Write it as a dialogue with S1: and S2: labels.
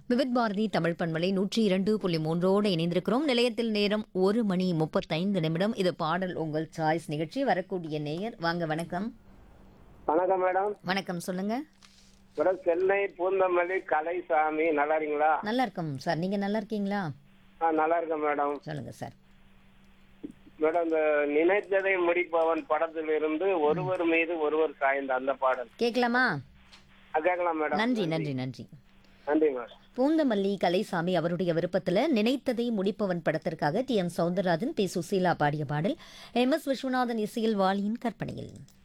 S1: விவித் பாரதி தமிழ் பண்பலை நூற்றி இரண்டு புள்ளி மூன்றோடு இணைந்திருக்கிறோம் நிலையத்தில் நேரம் ஒரு மணி முப்பத்தைந்து நிமிடம் இது பாடல் உங்கள் சாய்ஸ் நிகழ்ச்சி வரக்கூடிய நேயர் வாங்க வணக்கம்
S2: வணக்கம் மேடம்
S1: வணக்கம் சொல்லுங்க
S2: மேடம் சென்னை பூந்தமல்லி கலைசாமி நல்லா இருக்கீங்களா
S1: நல்லா இருக்கோம் சார் நீங்க நல்லா இருக்கீங்களா
S2: ஆ நல்லா இருக்கேன் மேடம்
S1: சொல்லுங்க சார்
S2: மேடம் இந்த நினைத்ததை முடிப்பவன் படத்திலிருந்து ஒருவர் மீது ஒருவர் சாய்ந்த அந்த பாடல்
S1: கேட்கலாமா
S2: ஆ, கேட்கலாம் மேடம்
S1: நன்றி நன்றி நன்றி
S2: நன்றி மேடம்
S1: பூந்தமல்லி கலைசாமி அவருடைய விருப்பத்தில் நினைத்ததை முடிப்பவன் படத்திற்காக T M Soundararajan P Susheela பாடிய பாடல் எம் எஸ் விஸ்வநாதன் இசையில் வாலியின் கற்பனையில்